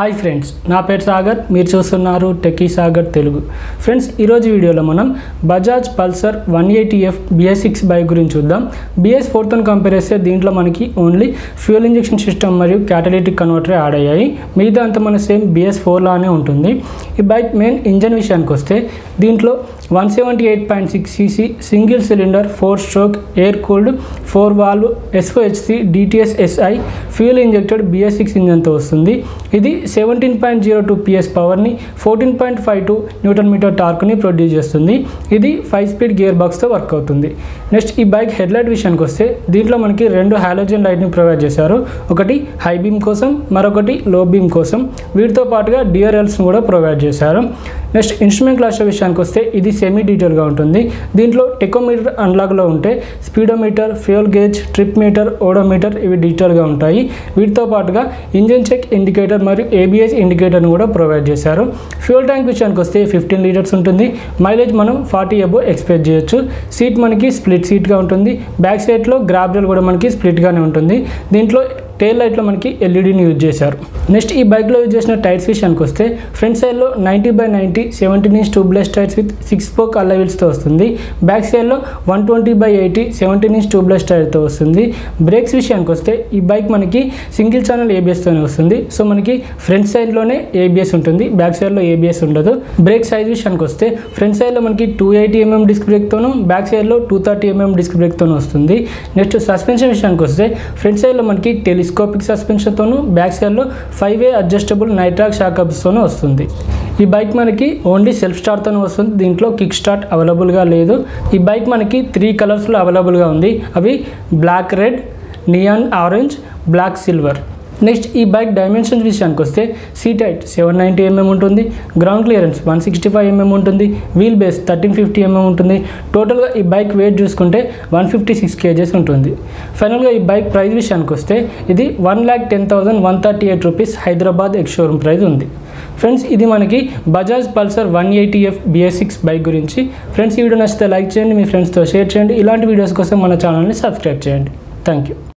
hi friends నా పేరు సాగర్ మీరు చూస్తున్నారు టెకీ సాగర్ తెలుగు ఫ్రెండ్స్ ఈరోజు వీడియోలో మనం Bajaj Pulsar one eighty F BS six bike గురించి చూద్దాం బిఎస్ ఫోర్తో కంపేర్ చేస్తే దీంట్లో మనకి ఓన్లీ ఫ్యూయల్ ఇంజెక్షన్ సిస్టమ్ మరియు క్యాటలిటిక్ కన్వర్టర్ యాడ్ అయ్యాయి మిగతా అంతా మన సేమ్ బిఎస్ ఫోర్ లానే ఉంటుంది ఈ బైక్ మెయిన్ ఇంజన్ విషయానికి వస్తే దీంట్లో one seventy eight point six CC single cylinder four stroke air cooled four valve SOHC DTS SI fuel injected BS six ఇంజన్తో వస్తుంది ఇది seventeen point zero two PS పవర్ని fourteen point five two newton metre టార్క్ని produce చేస్తుంది ఇది five speed gear బాక్స్తో work అవుతుంది next ఈ బైక్ హెడ్లైట్ విషయానికి వస్తే దీంట్లో మనకి రెండు హాలోజన్ లైట్ని ప్రొవైడ్ చేశారు ఒకటి హై బీమ్ కోసం మరొకటి లో బీమ్ కోసం వీటితో పాటుగా డిఆర్ఎల్స్ని కూడా ప్రొవైడ్ చేశారు నెక్స్ట్ ఇన్స్ట్రుమెంట్ క్లాస్ విషయానికి వస్తే ఇది సెమీ డీటెయిల్గా ఉంటుంది దీంట్లో టెకోమీటర్ అన్లాక్లో ఉంటే speedometer fuel gauge trip meter odometer ఇవి డిజిటల్గా ఉంటాయి వీటితో పాటుగా ఇంజిన్ చెక్ ఇండికేటర్ మరియు ఏబిఎస్ ఇండికేటర్ని కూడా ప్రొవైడ్ చేశారు ఫ్యూయల్ ట్యాంక్ విషయానికి వస్తే ఫిఫ్టీన్ లీటర్స్ ఉంటుంది మైలేజ్ మనం ఫార్టీ అబో ఎక్స్పెక్ట్ చేయొచ్చు సీట్ మనకి స్ప్లిట్ సీట్గా ఉంటుంది బ్యాక్ సైడ్లో గ్రాబ్డల్ కూడా మనకి స్ప్లిట్గానే ఉంటుంది దీంట్లో టైల్ లైట్లో మనకి ఎల్ఈడీని యూజ్ చేశారు నెక్స్ట్ ఈ బైక్లో యూజ్ చేసిన టైర్స్ విషయానికి వస్తే ఫ్రంట్ సైడ్లో ninety by ninety seventeen inch tubeless tyres with six spoke అలవిల్స్తో వస్తుంది బ్యాక్ సైడ్లో one twenty by eighty seventeen inch tubeless టైర్తో వస్తుంది బ్రేక్స్ విషయానికి వస్తే ఈ బైక్ మనకి సింగిల్ ఛానల్ ఏబిఎస్తోనే వస్తుంది సో మనకి ఫ్రంట్ సైడ్లోనే ఏబిఎస్ ఉంటుంది బ్యాక్ సైడ్లో ఏబిఎస్ ఉండదు బ్రేక్ సైజ్ విషయానికి వస్తే ఫ్రంట్ సైడ్లో మనకి టూ ఎయిటీ ఎంఎం డిస్క్ బ్రేక్తోను బ్యాక్ సైడ్లో టూ థర్టీ ఎంఎం డిస్క్ బ్రేక్తోనూ వస్తుంది నెక్స్ట్ సస్పెన్షన్ విషయానికి వస్తే ఫ్రంట్ సైడ్లో మనకి టెలిస్కోపిక్ సస్పెన్షన్తోను బ్యాక్ సైడ్లో ఫైవ్ వే అడ్జస్టబుల్ నైట్రాక్ షాకప్స్తోనూ వస్తుంది ఈ బైక్ మనకి ఓన్లీ సెల్ఫ్ స్టార్ట్తోనే వస్తుంది దీంట్లో కిక్ స్టార్ట్ అవైలబుల్గా లేదు ఈ బైక్ మనకి త్రీ కలర్స్లో అవైలబుల్గా ఉంది అవి black red neon orange black silver next ఈ బైక్ డైమెన్షన్స్ విషయానికి వస్తే seat height seven ninety MM ఉంటుంది ground clearance one sixty five MM ఉంటుంది wheel base thirteen fifty MM ఉంటుంది టోటల్గా ఈ బైక్ వెయిట్ చూసుకుంటే వన్ ఫిఫ్టీ సిక్స్ కేజెస్ ఉంటుంది ఫైనల్గా ఈ బైక్ ప్రైస్ విషయానికి వస్తే ఇది one lakh ten thousand one thirty eight rupees Hyderabad ex showroom price ఉంది ఫ్రెండ్స్ ఇది మనకి Bajaj Pulsar one eighty F BS six bike గురించి ఫ్రెండ్స్ ఈ వీడియో నచ్చితే లైక్ చేయండి మీ ఫ్రెండ్స్తో షేర్ చేయండి ఇలాంటి వీడియోస్ కోసం మన ఛానల్ని సబ్స్క్రైబ్ చేయండి థ్యాంక్ యూ